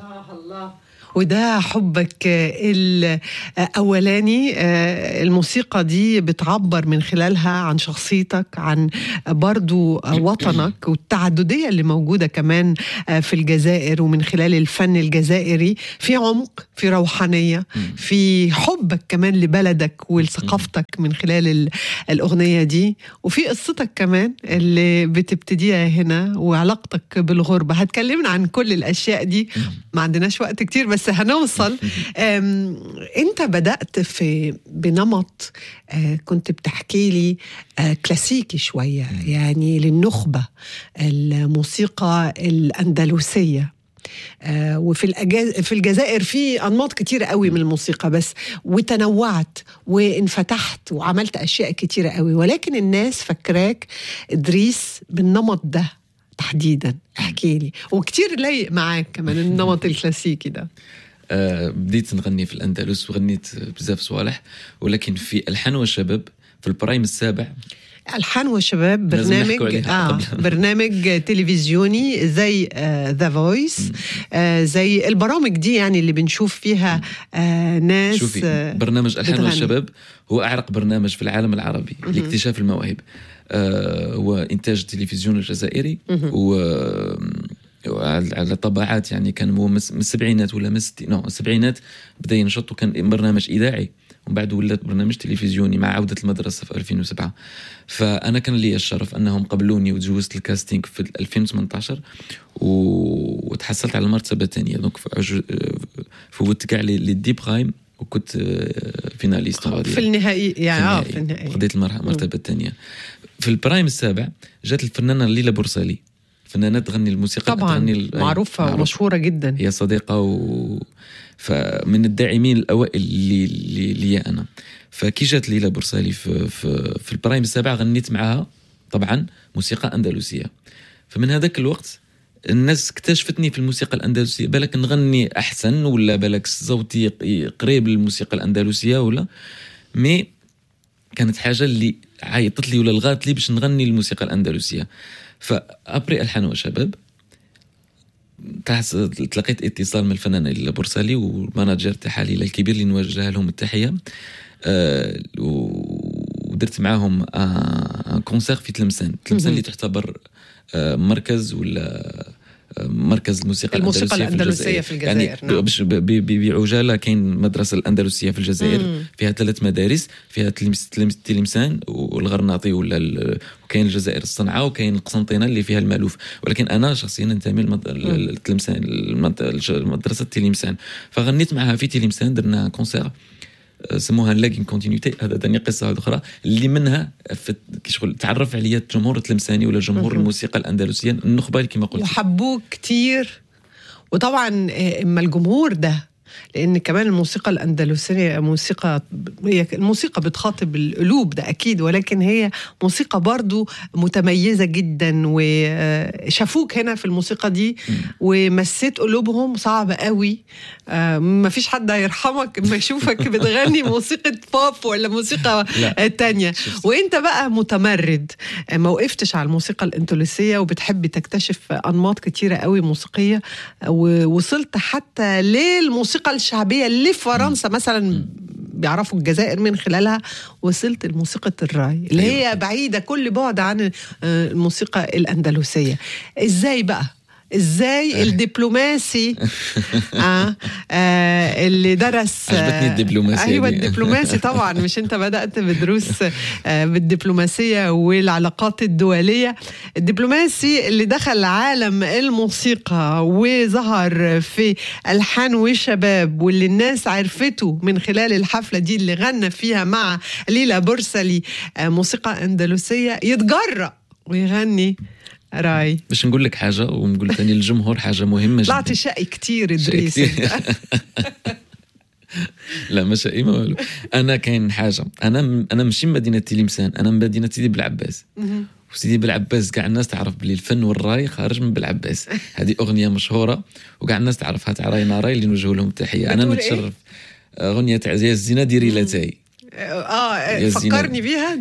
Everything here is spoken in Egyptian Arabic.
الله الله وده حبك الأولاني الموسيقى دي بتعبر من خلالها عن شخصيتك عن برضو وطنك والتعددية اللي موجودة كمان في الجزائر ومن خلال الفن الجزائري في عمق في روحانية في حبك كمان لبلدك ولثقافتك من خلال الأغنية دي وفي قصتك كمان اللي بتبتديها هنا وعلاقتك بالغربة هتكلمنا عن كل الأشياء دي ما عندناش وقت كتير بس هنوصل انت بدات في بنمط كنت بتحكي لي كلاسيكي شويه يعني للنخبه الموسيقى الاندلسيه وفي الأجاز... في الجزائر في انماط كتيره قوي من الموسيقى بس وتنوعت وانفتحت وعملت اشياء كتيره قوي ولكن الناس فكراك ادريس بالنمط ده تحديدا احكي لي وكتير لايق معاك كمان النمط الكلاسيكي ده آه بديت نغني في الاندلس وغنيت بزاف صوالح ولكن في الحان والشباب في البرايم السابع الحان والشباب برنامج آه برنامج تلفزيوني زي ذا آه فويس آه زي البرامج دي يعني اللي بنشوف فيها آه ناس شوفي آه برنامج الحان بتغني. والشباب هو اعرق برنامج في العالم العربي لاكتشاف المواهب آه هو انتاج التلفزيون الجزائري و على طبعات يعني كان هو من السبعينات ولا من نو السبعينات بدا ينشط وكان برنامج اذاعي ومن بعد ولات برنامج تلفزيوني مع عوده المدرسه في 2007 فانا كان لي الشرف انهم قبلوني وتجوزت الكاستينغ في 2018 وتحصلت على المرتبه الثانيه دونك فوتت كاع لي دي برايم وكنت فيناليست في النهائي يعني اه في النهائي خديت المرتبه الثانيه في البرايم السابع جات الفنانه ليلى بورسالي فنانة تغني الموسيقى طبعا تغني معروفة معروف. ومشهورة جدا هي صديقة و... فمن الداعمين الأوائل اللي لي, لي أنا فكي جات ليلى بورسالي في, في, في البرايم السابع غنيت معها طبعا موسيقى أندلسية فمن هذاك الوقت الناس اكتشفتني في الموسيقى الأندلسية بالك نغني أحسن ولا بالك صوتي قريب للموسيقى الأندلسية ولا مي كانت حاجة اللي عيطت لي ولا لغات لي باش نغني الموسيقى الأندلسية فابري الحان وشباب تلقيت اتصال من الفنانه ليلى بورسالي والمانجر تاعها ليلى الكبير اللي نوجه لهم التحيه أه ودرت معاهم ان كونسير في تلمسان تلمسان اللي تعتبر أه مركز ولا مركز الموسيقى الموسيقى الأندلسية في الجزائر, يعني نعم. باش بعجالة كاين المدرسة الأندلسية في الجزائر مم. فيها ثلاث مدارس فيها تلمسان والغرناطي ولا وكاين الجزائر الصنعاء وكاين القسنطينة اللي فيها المالوف ولكن أنا شخصيا انتمي للتلمسان المدرسة تلمسان فغنيت معها في تلمسان درنا كونسير سموها لاكين كونتينيتي هذا ثاني قصه اخرى اللي منها كي شغل تعرف عليا الجمهور التلمساني ولا جمهور الموسيقى الاندلسيه النخبه كما قلت وحبوك كثير وطبعا اما الجمهور ده لان كمان الموسيقى الاندلسيه موسيقى هي الموسيقى بتخاطب القلوب ده اكيد ولكن هي موسيقى برضو متميزه جدا وشافوك هنا في الموسيقى دي ومسيت قلوبهم صعب قوي ما فيش حد هيرحمك اما يشوفك بتغني موسيقى بوب ولا موسيقى تانية وانت بقى متمرد ما وقفتش على الموسيقى الاندلسيه وبتحب تكتشف انماط كتيره قوي موسيقيه ووصلت حتى للموسيقى الموسيقى الشعبية اللي في فرنسا مثلا بيعرفوا الجزائر من خلالها وصلت لموسيقى الراي اللي هي بعيدة كل بعد عن الموسيقى الأندلسية إزاي بقى؟ ازاي الدبلوماسي آه آه اللي درس عجبتني الدبلوماسيه ايوه الدبلوماسي طبعا مش انت بدات بدروس آه بالدبلوماسيه والعلاقات الدوليه الدبلوماسي اللي دخل عالم الموسيقى وظهر في الحان وشباب واللي الناس عرفته من خلال الحفله دي اللي غنى فيها مع ليلى بورسلي آه موسيقى اندلسيه يتجرأ ويغني راي باش نقول لك حاجه ونقول ثاني للجمهور حاجه مهمه جدا طلعت شقي كثير ادريس لا ما شقي ما والو انا كاين حاجه انا انا ماشي من مدينه تلمسان انا من مدينه سيدي بالعباس وسيدي بالعباس كاع الناس تعرف بلي الفن والراي خارج من بالعباس هذه اغنيه مشهوره وكاع الناس تعرفها تاع راي ناراي اللي نوجه لهم التحيه انا نتشرف اغنيه تاع زي الزينه ديري لا تاي اه فكرني بيها